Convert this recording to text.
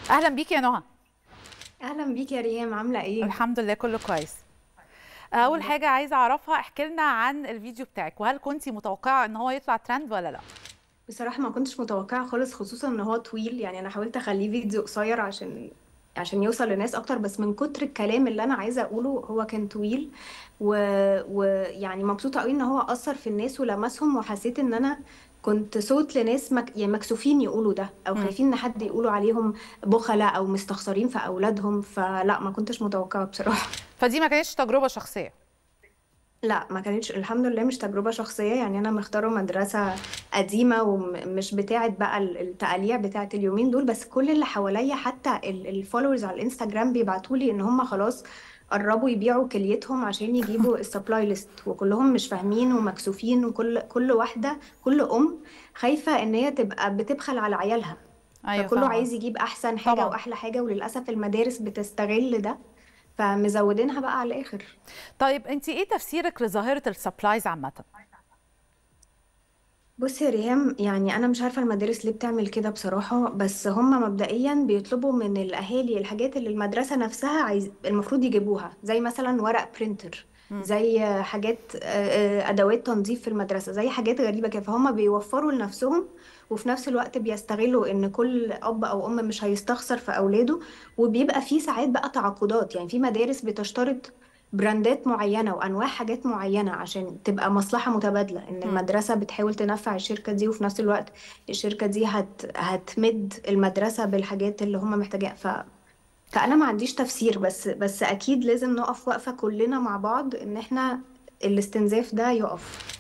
اهلا بيكي يا نهى اهلا بيك يا ريم عامله ايه الحمد لله كله كويس اول حاجه عايزه اعرفها احكي لنا عن الفيديو بتاعك وهل كنتي متوقعه ان هو يطلع ترند ولا لا بصراحه ما كنتش متوقعه خالص خصوصا ان هو طويل يعني انا حاولت اخليه فيديو قصير عشان عشان يوصل لناس اكتر بس من كتر الكلام اللي انا عايزه اقوله هو كان طويل ويعني و... ويعني مبسوطه قوي ان هو اثر في الناس ولمسهم وحسيت ان انا كنت صوت لناس مك... يعني مكسوفين يقولوا ده او مم. خايفين ان حد يقولوا عليهم بخلاء او مستخسرين في اولادهم فلا ما كنتش متوقعه بصراحه فدي ما كانتش تجربه شخصيه لا ما كانتش الحمد لله مش تجربة شخصية يعني أنا مختارة مدرسة قديمة ومش بتاعت بقى ال- التقاليع بتاعت اليومين دول بس كل اللي حواليا حتى الفولورز على الانستجرام بيبعتولي إن هم خلاص قربوا يبيعوا كليتهم عشان يجيبوا السبلاي ليست وكلهم مش فاهمين ومكسوفين وكل كل واحدة كل أم خايفة إن هي تبقى بتبخل على عيالها ايوه فكله فاهمه عايز يجيب أحسن حاجة طبعا وأحلى حاجة وللأسف المدارس بتستغل ده فمزودينها بقى على الآخر طيب انت ايه تفسيرك لظاهره السبلايز عامه بصي يا ريهام يعني انا مش عارفه المدارس ليه بتعمل كده بصراحه بس هم مبدئيا بيطلبوا من الاهالي الحاجات اللي المدرسه نفسها عايز المفروض يجيبوها زي مثلا ورق برينتر مم. زي حاجات آه، آه، ادوات تنظيف في المدرسه زي حاجات غريبه كده فهم بيوفروا لنفسهم وفي نفس الوقت بيستغلوا ان كل اب او ام مش هيستخسر في اولاده وبيبقى في ساعات بقى تعاقدات يعني في مدارس بتشترط براندات معينة وأنواع حاجات معينة عشان تبقى مصلحة متبادلة إن مم. المدرسة بتحاول تنفع الشركة دي وفي نفس الوقت الشركة دي هت... هتمد المدرسة بالحاجات اللي هم محتاجاها ف... فأنا ما عنديش تفسير بس بس أكيد لازم نقف وقفة كلنا مع بعض إن إحنا الاستنزاف ده يقف